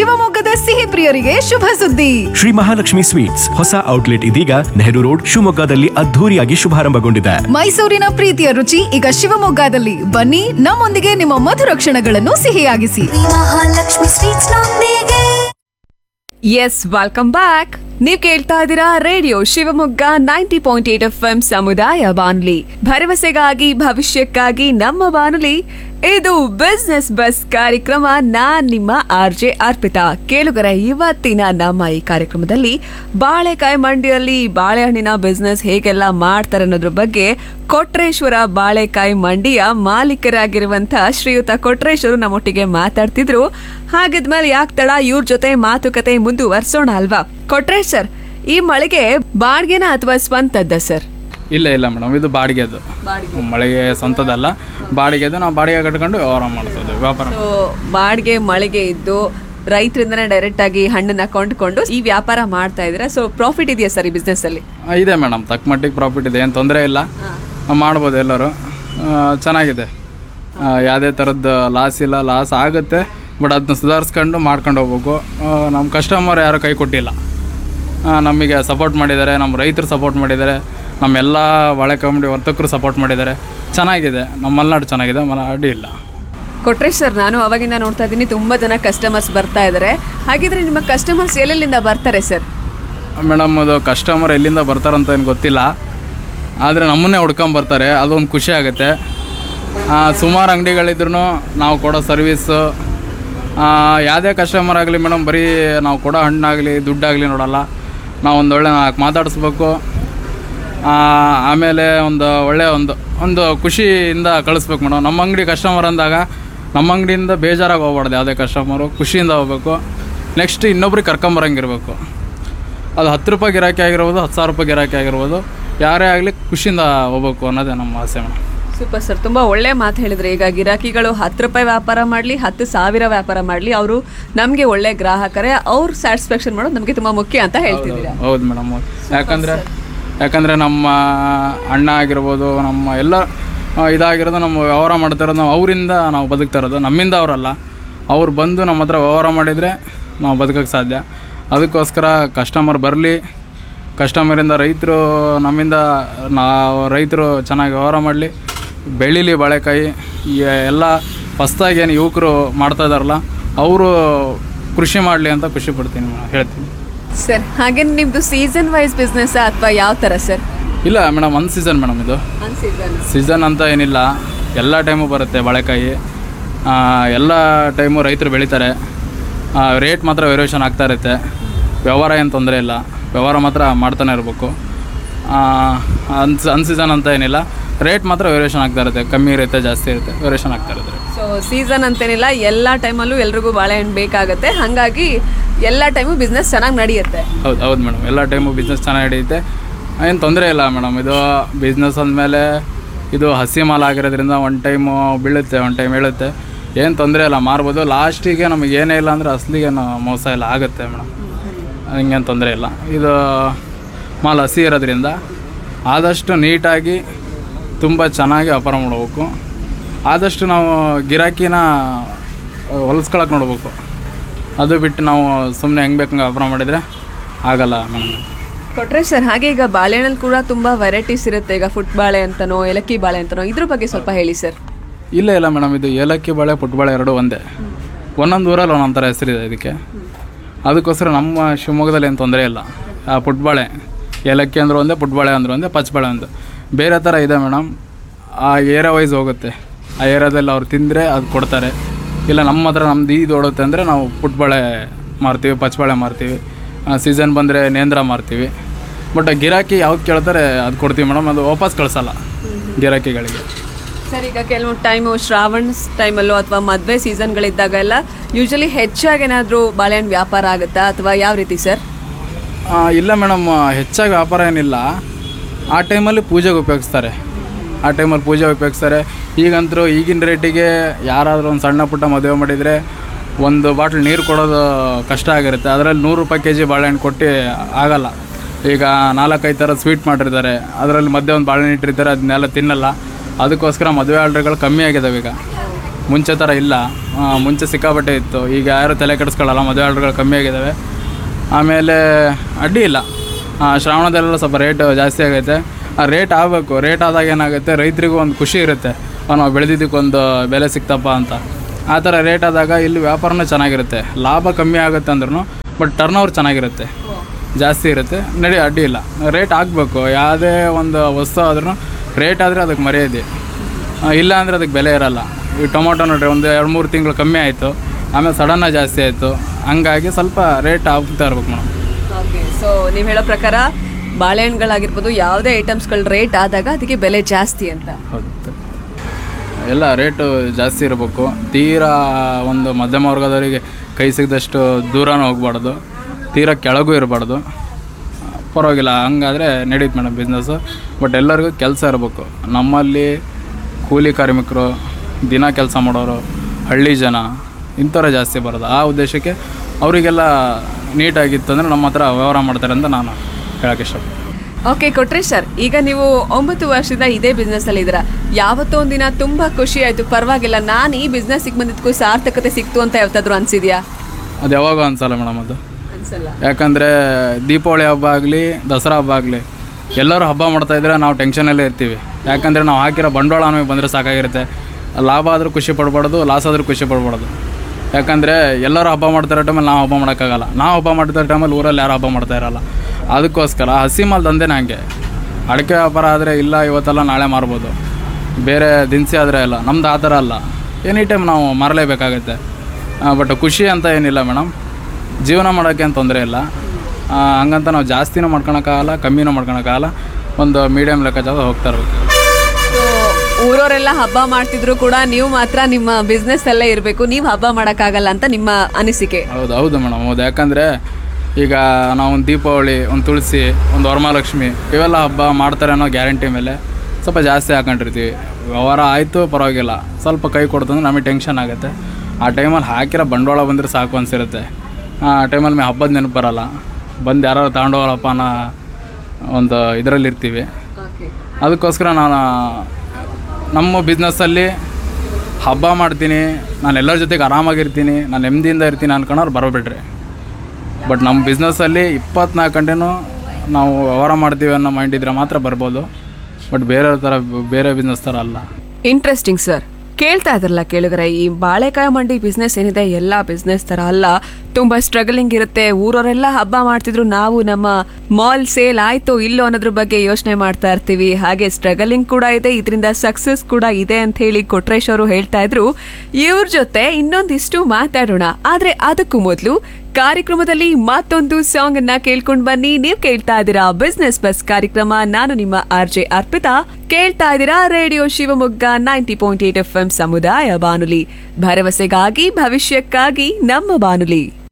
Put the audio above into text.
ಶಿವಮೊಗ್ಗದ ಸಿಹಿ ಪ್ರಿಯರಿಗೆ ಶುಭ ಸುದ್ದಿ ಶ್ರೀ ಮಹಾಲಕ್ಷ್ಮಿ ಸ್ವೀಟ್ಸ್ ಹೊಸ ಔಟ್ಲೆಟ್ ಇದೀಗ ನೆಹರು ರೋಡ್ ಶಿವಮೊಗ್ಗದಲ್ಲಿ ಅದ್ಧೂರಿಯಾಗಿ ಶುಭಾರಂಭಗೊಂಡಿದೆ ಮೈಸೂರಿನ ಪ್ರೀತಿಯ ರುಚಿ ಈಗ ಶಿವಮೊಗ್ಗದಲ್ಲಿ ಬನ್ನಿ ನಮ್ಮೊಂದಿಗೆ ನಿಮ್ಮ ಮಧುರ ಕ್ಷಣಗಳನ್ನು ಸಿಹಿಯಾಗಿಸಿ ಮಹಾಲಕ್ಷ್ಮಿ ಸ್ವೀಟ್ಸ್ ನೊಂದಿಗೆ ಎಸ್ ವೆಲ್ಕಮ್ ಬ್ಯಾಕ್ ನೀವ್ ಕೇಳ್ತಾ ಇದ್ದೀರಾ radio Shivamogga ninety point eight F M ಸಮುದಾಯ ಬಾನುಲಿ ಭರವಸೆಗಾಗಿ ಭವಿಷ್ಯಕ್ಕಾಗಿ ನಮ್ಮ ಬಾನುಲಿ ಇದು ಬಿಸ್ನೆಸ್ ಬಸ್ ಕಾರ್ಯಕ್ರಮ ನಾನ್ ನಿಮ್ಮ ಆರ್ ಜೆ ಅರ್ಪಿತಾ ಕೇಳುಗರ ಇವತ್ತಿನ ನಮ್ಮ ಈ ಕಾರ್ಯಕ್ರಮದಲ್ಲಿ ಬಾಳೆಕಾಯಿ ಮಂಡಿಯಲ್ಲಿ ಬಾಳೆಹಣ್ಣಿನ ಬಿಸ್ನೆಸ್ ಹೇಗೆಲ್ಲ ಮಾಡ್ತಾರೆ ಅನ್ನೋದ್ರ ಬಗ್ಗೆ ಕೊಟ್ರೇಶ್ವರ ಬಾಳೆಕಾಯಿ ಮಂಡಿಯ ಮಾಲೀಕರಾಗಿರುವಂತ ಶ್ರೀಯುತ ಕೊಟ್ರೇಶ್ವರು ನಮ್ಮೊಟ್ಟಿಗೆ ಮಾತಾಡ್ತಿದ್ರು ಹಾಗಿದ್ಮೇಲೆ ಯಾಕೆ ತಡ ಇವ್ರ ಜೊತೆ ಮಾತುಕತೆ ಮುಂದುವರ್ಸೋಣ ಅಲ್ವಾ ಕೊಟ್ರೇಶ್ ಸರ್ ಈ ಮಳೆಗೆ ಬಾಡ್ಗೆನ ಅಥವಾ ಸ್ವಂತದ್ದ ಸರ್ ಇಲ್ಲ ಇಲ್ಲ ಮೇಡಮ್ ಇದು ಬಾಡಿಗೆದು ಮಳೆಗೆ ಸ್ವಂತದಲ್ಲ ಬಾಡಿಗೆದು ನಾವು ಬಾಡಿಗೆ ಕಟ್ಕೊಂಡು ವ್ಯವಹಾರ ಮಾಡ್ತೇವೆ ವ್ಯಾಪಾರ ಸೊ ಬಾಡ್ಗೆ ಮಳೆಗೆ ಇದ್ದು ರೈತರಿಂದನೇ ಡೈರೆಕ್ಟ್ ಆಗಿ ಹಣ್ಣನ್ನ ಕೊಂಡ್ಕೊಂಡು ಈ ವ್ಯಾಪಾರ ಮಾಡ್ತಾ ಇದ್ರೆ ಸೊ ಪ್ರಾಫಿಟ್ ಇದೆಯಾ ಸರ್ ಈ ಬಿಸ್ನೆಸ್ ಅಲ್ಲಿ ಆ, ಇದೆ ಮೇಡಮ್ ತಕ್ಕ ಮಟ್ಟಿಗೆ ಪ್ರಾಫಿಟ್ ಇದೆ ಏನು ತೊಂದರೆ ಇಲ್ಲ ಆ, ಮಾಡ್ಬೋದು ಎಲ್ಲರೂ ಆ, ಚೆನ್ನಾಗಿದೆ ಆ, ಯಾವುದೇ ಥರದ್ದು ಲಾಸ್ ಇಲ್ಲ ಲಾಸ್ ಆಗುತ್ತೆ ಬಟ್ ಅದನ್ನ ಸುಧಾರಿಸ್ಕೊಂಡು ಮಾಡ್ಕೊಂಡು ಹೋಗ್ಬೇಕು ಆ, ನಮ್ಮ ಕಸ್ಟಮರ್ ಯಾರು ಕೈ ಕೊಟ್ಟಿಲ್ಲ ಆ, ನಮಗೆ ಸಪೋರ್ಟ್ ಮಾಡಿದ್ದಾರೆ ನಮ್ಮ ರೈತರು ಸಪೋರ್ಟ್ ಮಾಡಿದ್ದಾರೆ ನಮ್ಮೆಲ್ಲ ಬಾಳೆ ಕಮಿಟಿ ವರ್ತಕರು ಸಪೋರ್ಟ್ ಮಾಡಿದ್ದಾರೆ ಚೆನ್ನಾಗಿದೆ ನಮ್ಮ ಮಲೆನಾಡು ಚೆನ್ನಾಗಿದೆ ಮಲೆನಾಡು ಇಲ್ಲ ಕೊಟ್ರೇಶ್ ಸರ್ ನಾನು ಅವಾಗಿಂದ ನೋಡ್ತಾ ಇದ್ದೀನಿ ತುಂಬಾ ಜನ ಕಸ್ಟಮರ್ಸ್ ಬರ್ತಾ ಇದ್ದಾರೆ ಹಾಗಿದ್ರೆ ನಿಮ್ಮ ಕಸ್ಟಮರ್ಸ್ ಎಲ್ಲೆಲ್ಲಿಂದ ಬರ್ತಾರೆ ಸರ್ ಮೇಡಮ್ ಅದು ಕಸ್ಟಮರ್ ಎಲ್ಲಿಂದ ಬರ್ತಾರಂತ ಏನು ಗೊತ್ತಿಲ್ಲ ಆದರೆ ನಮ್ಮನ್ನೇ ಹುಡ್ಕೊಂಡ್ ಬರ್ತಾರೆ ಅದೊಂದು ಖುಷಿ ಆಗುತ್ತೆ ಸುಮಾರು ಅಂಗಡಿಗಳಿದ್ರು ನಾವು ಕೊಡೋ ಸರ್ವೀಸು ಯಾವುದೇ ಕಸ್ಟಮರ್ ಆಗಲಿ ಮೇಡಮ್ ಬರೀ ನಾವು ಕೊಡೋ ಹಣ್ಣಾಗಲಿ ದುಡ್ಡಾಗಲಿ ನೋಡಲ್ಲ ನಾವು ಒಂದು ಒಳ್ಳೆ ನಾಲ್ಕು ಮಾತಾಡಿಸ್ಬೇಕು ಆ, ಆಮೇಲೆ ಒಂದು ಒಳ್ಳೆ ಒಂದು ಒಂದು ಖುಷಿಯಿಂದ ಕಳಿಸ್ಬೇಕು ಮೇಡಮ್ ನಮ್ಮ ಅಂಗಡಿ ಕಸ್ಟಮರ್ ಅಂದಾಗ ನಮ್ಮ ಅಂಗಡಿಯಿಂದ ಬೇಜಾರಾಗಿ ಹೋಗ್ಬಾರ್ದು ಯಾವುದೇ ಕಸ್ಟಮರು ಖುಷಿಯಿಂದ ಹೋಗ್ಬೇಕು ನೆಕ್ಸ್ಟ್ ಇನ್ನೊಬ್ರಿಗೆ ಕರ್ಕೊಂಬರಂಗಿರ್ಬೇಕು ಅದು ಹತ್ತು ರೂಪಾಯಿ ಗಿರಾಕಿ ಆಗಿರ್ಬೋದು ಹತ್ತು ಸಾವಿರ ರೂಪಾಯಿ ಗಿರಾಕಿ ಆಗಿರ್ಬೋದು ಯಾರೇ ಆಗಲಿ ಖುಷಿಯಿಂದ ಹೋಗ್ಬೇಕು ಅನ್ನೋದೇ ನಮ್ಮ ಆಸೆ ಮೇಡಮ್ ಸೂಪರ್ ಸರ್ ತುಂಬಾ ಒಳ್ಳೆ ಮಾತು ಹೇಳಿದ್ರೆ ಈಗ ಗಿರಾಕಿಗಳು ಹತ್ತು ರೂಪಾಯಿ ವ್ಯಾಪಾರ ಮಾಡಲಿ ಹತ್ತು ಸಾವಿರ ವ್ಯಾಪಾರ ಮಾಡಲಿ ಅವರು ನಮಗೆ ಒಳ್ಳೆ ಗ್ರಾಹಕರೇ ಅವ್ರು ಸ್ಯಾಟಿಸ್ಫ್ಯಾಕ್ಷನ್ ಮಾಡೋದು ನಮಗೆ ತುಂಬಾ ಮುಖ್ಯ ಅಂತ ಹೇಳ್ತಿದ್ದೀರಾ ಹೌದು ಮೇಡಮ್ ಯಾಕಂದರೆ ಯಾಕಂದರೆ ನಮ್ಮ ಅಣ್ಣ ಆಗಿರ್ಬೋದು ನಮ್ಮ ಎಲ್ಲ ಆ, ಇದಾಗಿರೋದು ನಮ್ಮ ವ್ಯವಹಾರ ಮಾಡ್ತಿರೋದು ನಾವು ಅವರಿಂದ ನಾವು ಬದುಕ್ತಾ ಇರೋದು ನಮ್ಮಿಂದ ಅವರಲ್ಲ ಅವ್ರು ಬಂದು ನಮ್ಮ ಹತ್ರ ವ್ಯವಹಾರ ಮಾಡಿದರೆ ನಾವು ಬದುಕೋಕ್ಕೆ ಸಾಧ್ಯ ಅದಕ್ಕೋಸ್ಕರ ಕಸ್ಟಮರ್ ಬರಲಿ ಕಸ್ಟಮರಿಂದ ರೈತರು ನಮ್ಮಿಂದ ನಾವು ರೈತರು ಚೆನ್ನಾಗಿ ವ್ಯವಹಾರ ಮಾಡಲಿ ಬೆಳೀಲಿ ಬಾಳೆಕಾಯಿ ಈ ಎಲ್ಲ ಹೊಸ್ದಾಗಿ ಏನು ಯುವಕರು ಮಾಡ್ತಾ ಇದಾರಲ್ಲ ಅವರು ಕೃಷಿ ಮಾಡಲಿ ಅಂತ ಖುಷಿ ಪಡ್ತೀನಿ ಮೇಡಮ್, ಹೇಳ್ತೀನಿ ಸರ್ ಹಾಗೆ ನಿಮ್ದು ಸೀಸನ್ ವೈಸ್ ಬಿಸ್ನೆಸ್ ಅಥವಾ ಯಾವ ತರ ಸರ್ ಇಲ್ಲ ಮೇಡಮ್ ಒಂದು ಸೀಸನ್ ಮೇಡಮ್ ಇದು ಸೀಸನ್ ಅಂತ ಏನಿಲ್ಲ ಎಲ್ಲ ಟೈಮು ಬರುತ್ತೆ ಬಾಳೆಕಾಯಿ ಆ, ಎಲ್ಲ ಟೈಮು ರೈತರು ಬೆಳೀತಾರೆ ರೇಟ್ ಮಾತ್ರ ವೇರಿಯೇಷನ್ ಆಗ್ತಾ ಇರುತ್ತೆ ವ್ಯವಹಾರ ಏನು ತೊಂದರೆ ಇಲ್ಲ ವ್ಯವಹಾರ ಮಾತ್ರ ಮಾಡ್ತಾನೆ ಇರಬೇಕು ಅನ್ ಅನ್ ಸೀಸನ್ ಅಂತ ಏನಿಲ್ಲ ರೇಟ್ ಮಾತ್ರ ವೇರಿಯೇಷನ್ ಆಗ್ತಾ ಇರುತ್ತೆ ಕಮ್ಮಿ ಇರುತ್ತೆ ಜಾಸ್ತಿ ಇರುತ್ತೆ ವೇರಿಯೇಷನ್ ಆಗ್ತಾ ಇರುತ್ತೆ ಸೊ ಸೀಸನ್ ಅಂತೇನಿಲ್ಲ ಎಲ್ಲ ಟೈಮಲ್ಲೂ ಎಲ್ರಿಗೂ ಬಾಳೆಹಣ್ಣು ಬೇಕಾಗುತ್ತೆ ಹಾಗಾಗಿ ಎಲ್ಲ ಟೈಮು ಬಿಸ್ನೆಸ್ ಚೆನ್ನಾಗಿ ನಡೆಯುತ್ತೆ ಹೌದು ಹೌದು ಮೇಡಮ್ ಎಲ್ಲ ಟೈಮು ಬಿಸ್ನೆಸ್ ಚೆನ್ನಾಗಿ ನಡೆಯುತ್ತೆ ಏನು ತೊಂದರೆ ಇಲ್ಲ ಮೇಡಮ್ ಇದು ಬಿಸ್ನೆಸ್ ಅಂದಮೇಲೆ ಇದು ಹಸಿ ಮಾಲ್ ಆಗಿರೋದ್ರಿಂದ ಒನ್ ಟೈಮು ಬೀಳುತ್ತೆ ಒನ್ ಟೈಮ್ ಹೇಳುತ್ತೆ ಏನು ತೊಂದರೆ ಇಲ್ಲ ಮಾರ್ಬೋದು ಲಾಸ್ಟಿಗೆ ನಮಗೆ ಏನೇ ಇಲ್ಲ ಅಂದರೆ ಅಸಲಿಗೆ ಮೋಸ ಎಲ್ಲ ಆಗುತ್ತೆ ಮೇಡಮ್ ಹಿಂಗೇನು ತೊಂದರೆ ಇಲ್ಲ ಇದು ಮಾಲ್ ಹಸಿ ಇರೋದ್ರಿಂದ ಆದಷ್ಟು ನೀಟಾಗಿ ತುಂಬ ಚೆನ್ನಾಗಿ ವ್ಯಾಪಾರ ಮಾಡಬೇಕು ಆದಷ್ಟು ನಾವು ಗಿರಾಕಿನ ಹೊಲಿಸ್ಕೊಳಕ್ಕೆ ನೋಡ್ಬೇಕು ಅದು ಬಿಟ್ಟು ನಾವು ಸುಮ್ಮನೆ ಹೆಂಗೆ ಬೇಕಂಗೆ ವ್ಯಾಪಾರ ಮಾಡಿದರೆ ಆಗಲ್ಲ ಮೇಡಮ್ ಕೊಟ್ರೆ ಸರ್ ಹಾಗೆ ಈಗ ಬಾಳೆಹಣ್ಣಲ್ಲಿ ಕೂಡ ತುಂಬಾ ವೆರೈಟೀಸ್ ಇರುತ್ತೆ ಈಗ ಫುಟ್ ಬಾಳೆ ಅಂತನೋ ಏಲಕ್ಕಿ ಬಾಳೆ ಅಂತನೋ ಇದ್ರ ಬಗ್ಗೆ ಸ್ವಲ್ಪ ಹೇಳಿ ಸರ್ ಇಲ್ಲ ಇಲ್ಲ ಮೇಡಮ್ ಇದು ಏಲಕ್ಕಿ ಬಾಳೆ ಪುಟ್ಬಾಳೆ ಎರಡು ಒಂದೇ ಒಂದೊಂದು ಊರಲ್ಲಿ ಒಂದೊಂದು ಥರ ಹೆಸರಿದೆ ಇದಕ್ಕೆ ಅದಕ್ಕೋಸ್ಕರ ನಮ್ಮ ಶಿವಮೊಗ್ಗದಲ್ಲಿ ಏನು ತೊಂದರೆ ಇಲ್ಲ ಆ ಪುಟ್ಬಾಳೆ ಏಲಕ್ಕಿ ಅಂದ್ರೆ ಒಂದೇ ಪುಟ್ಬಾಳೆ ಅಂದ್ರೆ ಒಂದೇ ಪಚ್ಚಬಾಳೆ ಒಂದು ಬೇರೆ ಥರ ಇದೆ ಮೇಡಮ್ ಆ ಏರಿಯಾ ವೈಸ್ ಹೋಗುತ್ತೆ ಆ ಏರಿಯಾದಲ್ಲಿ ಅವ್ರು ತಿಂದರೆ ಅದು ಕೊಡ್ತಾರೆ ಇಲ್ಲ ನಮ್ಮ ಹತ್ರ ನಮ್ದು ಇದು ಓಡುತ್ತೆ ಅಂದರೆ ನಾವು ಪುಟ್ಬಾಳೆ ಮಾರ್ತೀವಿ ಪಚ್ಚಬಾಳೆ ಮಾರ್ತೀವಿ ಸೀಸನ್ ಬಂದರೆ ನೇಂದ್ರ ಮಾರ್ತೀವಿ ಬಟ್ ಗಿರಾಕಿ ಯಾವ್ದು ಕೇಳ್ತಾರೆ ಅದು ಕೊಡ್ತೀವಿ ಮೇಡಮ್ ಅದು ವಾಪಸ್ ಕಳಿಸಲ್ಲ ಗಿರಾಕಿಗಳಿಗೆ ಸರ್ ಈಗ ಕೆಲವೊಂದು ಟೈಮು ಶ್ರಾವಣ ಟೈಮಲ್ಲೋ ಅಥವಾ ಮದುವೆ ಸೀಸನ್ಗಳಿದ್ದಾಗೆಲ್ಲ ಯೂಶಲಿ ಹೆಚ್ಚಾಗಿ ಏನಾದರೂ ಬಾಳೆಹಣ್ಣು ವ್ಯಾಪಾರ ಆಗುತ್ತಾ ಅಥವಾ ಯಾವ ರೀತಿ ಸರ್ ಆ, ಇಲ್ಲ ಮೇಡಮ್ ಹೆಚ್ಚಾಗಿ ವ್ಯಾಪಾರ ಏನಿಲ್ಲ ಆ ಟೈಮಲ್ಲಿ ಪೂಜೆಗೆ ಉಪಯೋಗಿಸ್ತಾರೆ ಆ ಟೈಮಲ್ಲಿ ಪೂಜೆ ಉಪಯೋಗಿಸ್ತಾರೆ ಈಗಂತರೂ ಈಗಿನ ರೇಟಿಗೆ ಯಾರಾದರೂ ಒಂದು ಸಣ್ಣ ಪುಟ್ಟ ಮದುವೆ ಮಾಡಿದರೆ ಒಂದು ಬಾಟ್ಲ್ ನೀರು ಕೊಡೋದು ಕಷ್ಟ ಆಗಿರುತ್ತೆ ಅದರಲ್ಲಿ ನೂರು ರೂಪಾಯಿ ಕೆ ಜಿ ಬಾಳೆಹಣ್ಣು ಕೊಟ್ಟು ಆಗಲ್ಲ ಈಗ ನಾಲ್ಕೈದು ಥರ ಸ್ವೀಟ್ ಮಾಡಿರ್ತಾರೆ ಅದರಲ್ಲಿ ಮಧ್ಯೆ ಒಂದು ಬಾಳೆಹಣ್ಣು ಇಟ್ಟಿರ್ತಾರೆ ಅದನ್ನೆಲ್ಲ ತಿನ್ನಲ್ಲ ಅದಕ್ಕೋಸ್ಕರ ಮದುವೆ ಆರ್ಡ್ರ್ಗಳು ಕಮ್ಮಿ ಆಗಿದ್ದಾವೆ ಈಗ ಮುಂಚೆ ಥರ ಇಲ್ಲ ಆ, ಮುಂಚೆ ಸಿಕ್ಕಾಪಟ್ಟೆ ಇತ್ತು ಈಗ ಯಾರು ತಲೆ ಕೆಡಿಸ್ಕೊಳ್ಳಲ್ಲ ಮದುವೆ ಆರ್ಡ್ರ್ಗಳು ಕಮ್ಮಿ ಆಗಿದ್ದಾವೆ ಆಮೇಲೆ ಅಡ್ಡಿ ಇಲ್ಲ ಆ, ಶ್ರಾವಣದಲ್ಲೆಲ್ಲ ಸ್ವಲ್ಪ ರೇಟ್ ಜಾಸ್ತಿ ಆಗೈತೆ ಆ ರೇಟ್ ಆಗಬೇಕು ರೇಟ್ ಆದಾಗ ಏನಾಗುತ್ತೆ ರೈತರಿಗೂ ಒಂದು ಖುಷಿ ಇರುತ್ತೆ ಆ, ನಾವು ಬೆಳೆದಿದ್ದಕ್ಕೊಂದು ಬೆಲೆ ಸಿಕ್ತಪ್ಪ ಅಂತ ಆ ಥರ ರೇಟ್ ಆದಾಗ ಇಲ್ಲಿ ವ್ಯಾಪಾರನೂ ಚೆನ್ನಾಗಿರುತ್ತೆ ಲಾಭ ಕಮ್ಮಿ ಆಗುತ್ತೆ ಅಂದ್ರೂ ಬಟ್ ಟರ್ನ್ ಓವರ್ ಚೆನ್ನಾಗಿರುತ್ತೆ ಜಾಸ್ತಿ ಇರುತ್ತೆ ನಡಿ ಅಡ್ಡಿ ಇಲ್ಲ ರೇಟ್ ಆಗಬೇಕು ಯಾವುದೇ ಒಂದು ವಸ್ತು ಆದ್ರೂ ರೇಟ್ ಆದರೆ ಅದಕ್ಕೆ ಮರ್ಯಾದೆ ಆ, ಇಲ್ಲ ಅಂದರೆ ಅದಕ್ಕೆ ಬೆಲೆ ಇರಲ್ಲ ಈ ಟೊಮೊಟೊ ನೋಡ್ರಿ ಒಂದು ಎರಡು ಮೂರು ತಿಂಗಳು ಕಮ್ಮಿ ಆಯಿತು ಆಮೇಲೆ ಸಡನ್ನಾಗಿ ಜಾಸ್ತಿ ಆಯಿತು ಹಂಗಾಗಿ ಸ್ವಲ್ಪ ರೇಟ್ ಆಗ್ತಾ ಇರ್ಬೇಕು ಮೇಡಮ್ ಓಕೆ ಸೊ ನೀವು ಹೇಳೋ ಪ್ರಕಾರ ಬಾಳೆಹಣ್ಣುಗಳಾಗಿರ್ಬೋದು ಯಾವುದೇ ಐಟಮ್ಸ್ಗಳ ರೇಟ್ ಆದಾಗ ಅದಕ್ಕೆ ಬೆಲೆ ಜಾಸ್ತಿ ಅಂತ ಹೌದು ಎಲ್ಲ ರೇಟು ಜಾಸ್ತಿ ಇರಬೇಕು ತೀರಾ ಒಂದು ಮಧ್ಯಮ ವರ್ಗದವರಿಗೆ ಕೈ ಸಿಗದಷ್ಟು ದೂರನೂ ಹೋಗ್ಬಾರ್ದು ತೀರಾ ಕೆಳಗೂ ಇರಬಾರ್ದು ಪರವಾಗಿಲ್ಲ ಹಂಗಾದರೆ ನಡೀತು ಮೇಡಮ್ ಬಿಸ್ನೆಸ್ಸು ಬಟ್ ಎಲ್ಲರಿಗೂ ಕೆಲಸ ಇರಬೇಕು ನಮ್ಮಲ್ಲಿ ಕೂಲಿ ಕಾರ್ಮಿಕರು ದಿನ ಕೆಲಸ ಮಾಡೋರು ಹಳ್ಳಿ ಜನ ಇಂಥವ್ರೆ ಜಾಸ್ತಿ ಬರೋದು ಆ ಉದ್ದೇಶಕ್ಕೆ ಅವರಿಗೆಲ್ಲ ನೀಟಾಗಿತ್ತು ಅಂದರೆ ನಮ್ಮ ಹತ್ರ ವ್ಯವಹಾರ ಮಾಡ್ತಾರೆ ಅಂತ ನಾನು ಹೇಳೋಕ್ಕೆ ಇಷ್ಟಪಡ್ತೀನಿ ಓಕೆ ಕೊಟ್ರಿ ಸರ್ ಈಗ ನೀವು ಒಂಬತ್ತು ವರ್ಷದಿಂದ ಇದೇ ಬಿಸ್ನೆಸ್ ಅಲ್ಲಿ ಇದ್ದೀರಾ ಯಾವತ್ತೋ ಒಂದಿನ ತುಂಬಾ ಖುಷಿ ಆಯ್ತು ಪರವಾಗಿಲ್ಲ ನಾನು ಈ ಬಿಸ್ನೆಸ್ ಬಂದಿದ್ದಕ್ಕೂ ಸಾರ್ಥಕತೆ ಸಿಕ್ತು ಅಂತ ಯಾವತ್ತಾದ್ರೂ ಅನ್ಸಿದ್ಯಾ ಅದು ಯಾವಾಗೂ ಅನ್ಸಲ್ಲ ಮೇಡಮ್ ಅದು ಅನ್ಸಲ್ಲ ಯಾಕಂದರೆ ದೀಪಾವಳಿ ಹಬ್ಬ ಆಗಲಿ ದಸರಾ ಹಬ್ಬ ಆಗಲಿ ಎಲ್ಲರೂ ಹಬ್ಬ ಮಾಡ್ತಾ ಇದ್ರೆ ನಾವು ಟೆನ್ಷನಲ್ಲೇ ಇರ್ತೀವಿ ಯಾಕಂದರೆ ನಾವು ಹಾಕಿರೋ ಬಂಡವಾಳ ನಮಗೆ ಬಂದರೆ ಸಾಕಾಗಿರುತ್ತೆ ಲಾಭ ಆದರೂ ಖುಷಿ ಪಡ್ಬಾರ್ದು ಲಾಸ್ ಆದರೂ ಖುಷಿ ಪಡ್ಬಾರ್ದು ಯಾಕಂದರೆ ಎಲ್ಲರೂ ಹಬ್ಬ ಮಾಡ್ತಿರೋ ಟೈಮಲ್ಲಿ ನಾವು ಹಬ್ಬ ಮಾಡೋಕ್ಕಾಗಲ್ಲ ನಾವು ಹಬ್ಬ ಮಾಡ್ತಿರೋ ಟೈಮಲ್ಲಿ ಊರಲ್ಲಿ ಯಾರು ಹಬ್ಬ ಮಾಡ್ತಾ ಇರಲ್ಲ ಅದಕ್ಕೋಸ್ಕರ ಹಸಿ ಮಾಲ್ ದಂಧೆನೇ ಹಂಗೆ ಅಡಿಕೆ ವ್ಯಾಪಾರ ಆದರೆ ಇಲ್ಲ ಇವತ್ತೆಲ್ಲ ನಾಳೆ ಮಾರ್ಬೋದು ಬೇರೆ ದಿನಸಿ ಆದರೆ ಇಲ್ಲ ನಮ್ದು ಆ ಥರ ಅಲ್ಲ ಎನಿ ಟೈಮ್ ನಾವು ಮಾರಲೇಬೇಕಾಗತ್ತೆ ಬಟ್ ಖುಷಿ ಅಂತ ಏನಿಲ್ಲ ಮೇಡಮ್ ಜೀವನ ಮಾಡೋಕ್ಕೆ ಏನು ತೊಂದರೆ ಇಲ್ಲ ಆ, ಹಂಗಂತ ನಾವು ಜಾಸ್ತಿನೂ ಮಾಡ್ಕೊಳಕ್ಕಾಗಲ್ಲ ಕಮ್ಮಿನೂ ಮಾಡ್ಕೊಳಕ್ಕಾಗಲ್ಲ ಒಂದು ಮೀಡಿಯಮ್ ಲೆಕ್ಕಾಚಾರ ಹೋಗ್ತಾ ಇರ್ಬೇಕು ಸೊ ಊರವರೆಲ್ಲ ಹಬ್ಬ ಮಾಡ್ತಿದ್ರು ಕೂಡ ನೀವು ಮಾತ್ರ ನಿಮ್ಮ ಬಿಸ್ನೆಸ್ ಅಲ್ಲೇ ಇರಬೇಕು ನೀವು ಹಬ್ಬ ಮಾಡೋಕ್ಕಾಗಲ್ಲ ಅಂತ ನಿಮ್ಮ ಅನಿಸಿಕೆ ಹೌದು ಹೌದು ಮೇಡಮ್ ಹೌದು ಯಾಕಂದರೆ ಈಗ ನಾವು ಒಂದು ದೀಪಾವಳಿ ಒಂದು ತುಳಸಿ ಒಂದು ವರಮಹಾಲಕ್ಷ್ಮಿ ಇವೆಲ್ಲ ಹಬ್ಬ ಮಾಡ್ತಾರೆ ಅನ್ನೋ ಗ್ಯಾರಂಟಿ ಮೇಲೆ ಸ್ವಲ್ಪ ಜಾಸ್ತಿ ಹಾಕೊಂಡಿರ್ತೀವಿ ವ್ಯವಹಾರ ಆಯಿತು ಪರವಾಗಿಲ್ಲ ಸ್ವಲ್ಪ ಕೈ ಕೊಡ್ತಂದ್ರೆ ನಮಗೆ ಟೆನ್ಷನ್ ಆಗುತ್ತೆ ಆ ಟೈಮಲ್ಲಿ ಹಾಕಿರೋ ಬಂಡವಾಳ ಬಂದರೆ ಸಾಕು ಅನಿಸಿರುತ್ತೆ ಆ ಟೈಮಲ್ಲಿ ಮೇ ಹಬ್ಬದ ನೆನಪು ಬರಲ್ಲ ಬಂದು ಯಾರು ತಗೊಂಡೋಗಲ್ಲಪ್ಪ ಅನ್ನೋ ಒಂದು ಇದರಲ್ಲಿ ಇರ್ತೀವಿ ಅದಕ್ಕೋಸ್ಕರ ನಾನು ನಮ್ಮ ಬಿಸ್ನೆಸ್ಸಲ್ಲಿ ಹಬ್ಬ ಮಾಡ್ತೀನಿ ನಾನು ಎಲ್ಲರ ಜೊತೆಗೆ ಆರಾಮಾಗಿರ್ತೀನಿ ನಾನು ನೆಮ್ಮದಿಯಿಂದ ಇರ್ತೀನಿ ಅನ್ಕೊಂಡವ್ರು ಬರೋಬಿಡ್ರಿ ಬಟ್ ನಮ್ಮ ಬಿಸ್ನೆಸ್ಸಲ್ಲಿ ಇಪ್ಪತ್ನಾಲ್ಕು ಗಂಟೆನೂ ನಾವು ವ್ಯವಹಾರ ಮಾಡ್ತೀವಿ ಅನ್ನೋ ಮೈಂಡ್ ಇದ್ರೆ ಮಾತ್ರ ಬರ್ಬೋದು ಬಟ್ ಬೇರೆ ಥರ ಬೇರೆ ಬಿಸ್ನೆಸ್ ಥರ ಅಲ್ಲ ಇಂಟ್ರೆಸ್ಟಿಂಗ್ ಸರ್ ಕೇಳ್ತಾ ಇದ್ರಲ್ಲ ಕೇಳಿದ್ರೆ ಈ ಬಾಳೆಕಾಯಿ ಮಂಡಿ ಬಿಸ್ನೆಸ್ ಏನಿದೆ ಎಲ್ಲ ಬಿಸ್ನೆಸ್ ತರ ಅಲ್ಲ ತುಂಬಾ ಸ್ಟ್ರಗಲಿಂಗ್ ಇರುತ್ತೆ ಊರವರೆಲ್ಲ ಹಬ್ಬ ಮಾಡ್ತಿದ್ರು ನಾವು ನಮ್ಮ ಮಾಲ್ ಸೇಲ್ ಆಯ್ತೋ ಇಲ್ಲೋ ಅನ್ನೋದ್ರ ಬಗ್ಗೆ ಯೋಚನೆ ಮಾಡ್ತಾ ಇರ್ತೀವಿ ಹಾಗೆ ಸ್ಟ್ರಗಲಿಂಗ್ ಕೂಡ ಇದೆ ಇದರಿಂದ ಸಕ್ಸಸ್ ಕೂಡ ಇದೆ ಅಂತ ಹೇಳಿ ಕೊಟ್ರೇಶ್ ಅವರು ಹೇಳ್ತಾ ಇದ್ರು ಇವ್ರ ಜೊತೆ ಇನ್ನೊಂದಿಷ್ಟು ಮಾತಾಡೋಣ ಆದ್ರೆ ಅದಕ್ಕೂ ಮೊದಲು ಕಾರ್ಯಕ್ರಮದಲ್ಲಿ ಮತ್ತೊಂದು ಸಾಂಗ್ ಅನ್ನ ಕೇಳ್ಕೊಂಡ್ ಬನ್ನಿ ನೀವ್ ಕೇಳ್ತಾ ಇದ್ದೀರಾ ಬಿಸ್ನೆಸ್ ಬಸ್ ಕಾರ್ಯಕ್ರಮ ನಾನು ನಿಮ್ಮ ಆರ್ ಜೆ ಅರ್ಪಿತಾ ಕೇಳ್ತಾ ಇದ್ದೀರಾ radio Shivamogga ninety point eight F M ಸಮುದಾಯ ಬಾನುಲಿ ಭರವಸೆಗಾಗಿ ಭವಿಷ್ಯಕ್ಕಾಗಿ ನಮ್ಮ ಬಾನುಲಿ